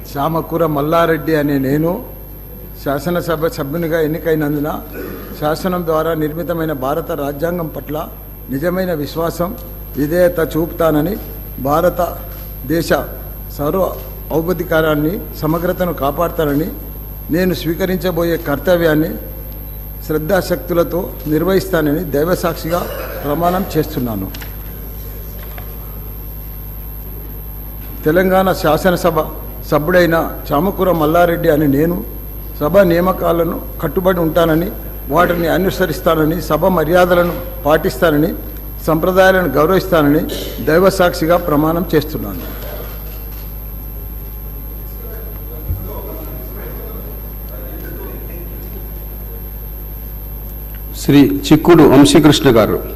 చామకూర మల్లారెడ్డి అనే నేను శాసనసభ సభ్యునిగా ఎన్నికైనందున శాసనం ద్వారా నిర్మితమైన భారత రాజ్యాంగం పట్ల నిజమైన విశ్వాసం విధేయత చూపుతానని భారత దేశ సర్వ ఔపధికారాన్ని సమగ్రతను కాపాడుతానని నేను స్వీకరించబోయే కర్తవ్యాన్ని శ్రద్ధాశక్తులతో నిర్వహిస్తానని దైవసాక్షిగా ప్రమాణం చేస్తున్నాను తెలంగాణ శాసనసభ సభ్యుడైన చామకూర మల్లారెడ్డి అని నేను సభ నియామకాలను కట్టుబడి ఉంటానని వాటిని అనుసరిస్తానని సభ మర్యాదలను పాటిస్తానని సంప్రదాయాలను గౌరవిస్తానని దైవసాక్షిగా ప్రమాణం చేస్తున్నాను శ్రీ చిక్కుడు వంశీకృష్ణ గారు